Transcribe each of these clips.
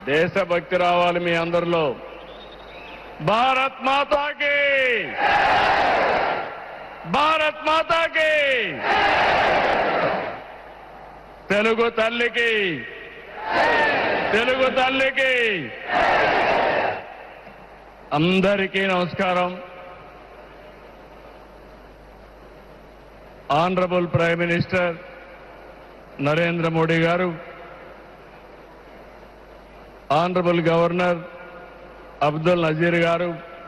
దేశభక్తి రావాలి మీ అందరిలో భారత్ మాతాకి భారత్ మాతాకి తెలుగు తల్లికి తెలుగు తల్లికి అందరికీ నమస్కారం honourable prime minister Narendra Modi garu honourable governor Abdul Nazir గారు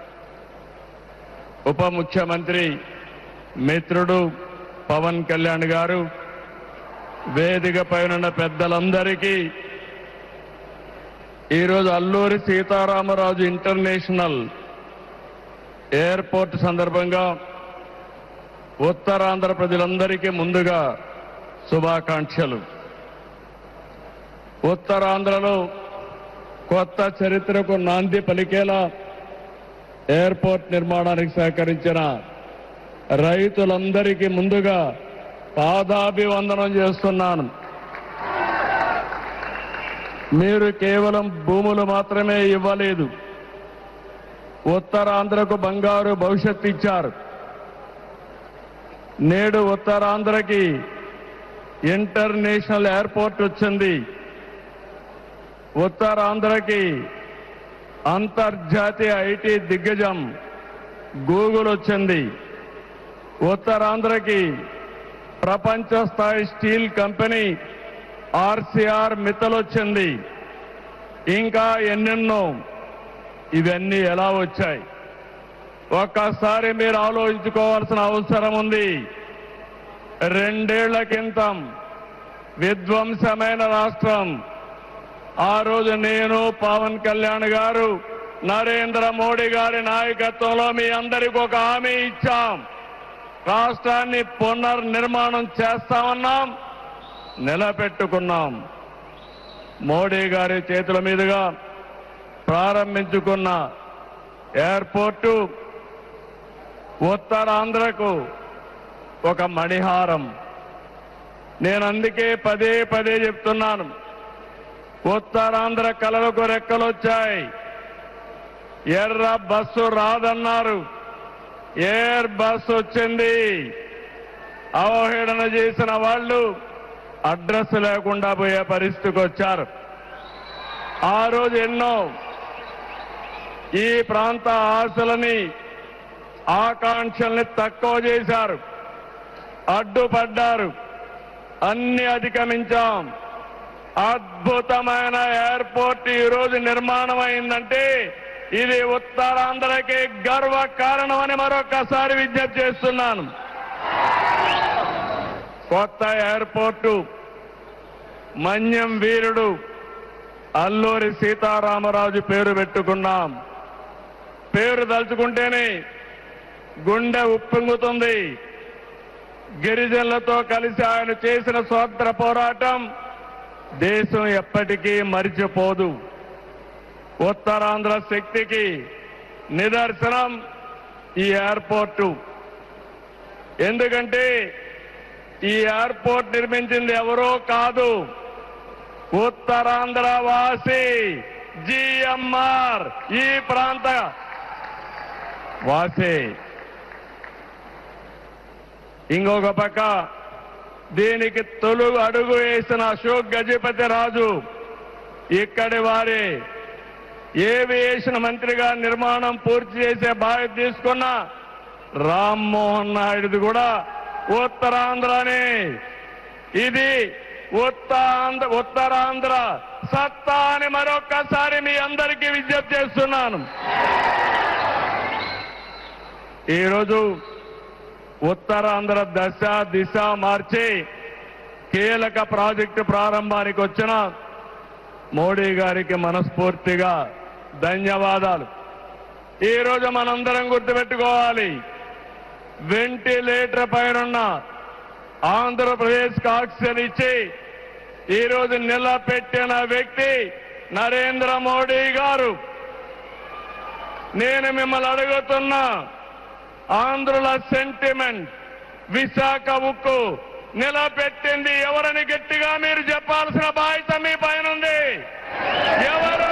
ఉప ముఖ్యమంత్రి మిత్రుడు పవన్ కళ్యాణ్ గారు వేదిక పైన పెద్దలందరికీ ఈరోజు అల్లూరి సీతారామరాజు ఇంటర్నేషనల్ ఎయిర్పోర్ట్ సందర్భంగా ఉత్తరాంధ్ర ప్రజలందరికీ ముందుగా శుభాకాంక్షలు ఉత్తరాంధ్రలో కొత్త చరిత్రకు నాంది పలికేలా ఎయిర్పోర్ట్ నిర్మాణానికి సహకరించిన రైతులందరికీ ముందుగా పాదాభివందనం చేస్తున్నాను మీరు కేవలం భూములు మాత్రమే ఇవ్వలేదు ఉత్తరాంధ్రకు బంగారు భవిష్యత్తు ఇచ్చారు నేడు ఉత్తరాంధ్రకి ఇంటర్నేషనల్ ఎయిర్పోర్ట్ వచ్చింది ఉత్తరాంధ్రకి అంతర్జాతీయ ఐటీ దిగ్గజం గూగుల్ వచ్చింది ఉత్తరాంధ్రకి ప్రపంచ స్థాయి స్టీల్ కంపెనీ ఆర్సీఆర్ మిత్తల్ వచ్చింది ఇంకా ఎన్నెన్నో ఇవన్నీ ఎలా వచ్చాయి ఒక్కసారి మీరు ఆలోచించుకోవాల్సిన అవసరం ఉంది రెండేళ్ల క్రితం విధ్వంసమైన రాష్ట్రం ఆ రోజు నేను పవన్ కళ్యాణ్ గారు నరేంద్ర మోడీ గారి నాయకత్వంలో మీ అందరికి ఒక హామీ ఇచ్చాం రాష్ట్రాన్ని పునర్నిర్మాణం చేస్తామన్నాం నిలబెట్టుకున్నాం మోడీ గారి చేతుల మీదుగా ప్రారంభించుకున్న ఎయిర్పోర్టు ఉత్తరాంధ్రకు ఒక మణిహారం నేను అందుకే పదే పదే చెప్తున్నాను ఉత్తరాంధ్ర కళలకు రెక్కలొచ్చాయి ఎర్ర బస్సు రాదన్నారు ఎయిర్ బస్ వచ్చింది అవహేళన చేసిన వాళ్ళు అడ్రస్ లేకుండా పోయే పరిస్థితికి వచ్చారు ఆ రోజు ఎన్నో ఈ ప్రాంత ఆశలని ఆకాంక్షల్ని తక్కువ చేశారు అడ్డుపడ్డారు అన్ని అధిగమించాం అద్భుతమైన ఎయిర్పోర్ట్ ఈ రోజు నిర్మాణం అయిందంటే ఇది ఉత్తరాంధ్రకి గర్వ కారణమని మరొకసారి విజ్ఞప్తి చేస్తున్నాను కొత్త ఎయిర్పోర్టు మన్యం వీరుడు అల్లూరి సీతారామరాజు పేరు పెట్టుకున్నాం పేరు తలుచుకుంటేనే గుండె ఉప్పొంగుతుంది గిరిజనులతో కలిసి ఆయన చేసిన స్వాతంత్ర పోరాటం దేశం ఎప్పటికీ మరిచిపోదు ఉత్తరాంధ్ర శక్తికి నిదర్శనం ఈ ఎయిర్పోర్టు ఎందుకంటే ఈ ఎయిర్పోర్ట్ నిర్మించింది ఎవరో కాదు ఉత్తరాంధ్ర వాసి జిఎంఆర్ ఈ ప్రాంత వాసి ఇంకొక పక్క దీనికి తొలు అడుగు వేసిన అశోక్ గజపతి రాజు ఇక్కడి వారి ఏవియేషన్ మంత్రిగా నిర్మాణం పూర్తి చేసే బాధ్యత తీసుకున్న రామ్మోహన్ నాయుడుది కూడా ఉత్తరాంధ్రనే ఇది ఉత్తరాంధ్ర ఉత్తరాంధ్ర సత్తా అని మరొక్కసారి మీ అందరికీ విజ్ఞప్తి చేస్తున్నాను ఈరోజు ఉత్తరాంధ్ర దశ దిశ మార్చి కీలక ప్రాజెక్టు ప్రారంభానికి వచ్చిన మోడీ గారికి మనస్ఫూర్తిగా ధన్యవాదాలు ఈ రోజు మనందరం గుర్తుపెట్టుకోవాలి వెంటిలేటర్ పైనున్న ఆంధ్రప్రదేశ్ కు ఆక్సిజన్ ఇచ్చి ఈ రోజు నిలబెట్టిన వ్యక్తి నరేంద్ర మోడీ గారు నేను మిమ్మల్ని అడుగుతున్నా ఆంధ్రుల సెంటిమెంట్ విశాఖ ఉక్కు నిలబెట్టింది ఎవరని గట్టిగా మీరు చెప్పాల్సిన బాధ్యత మీ పైన ఉంది ఎవరు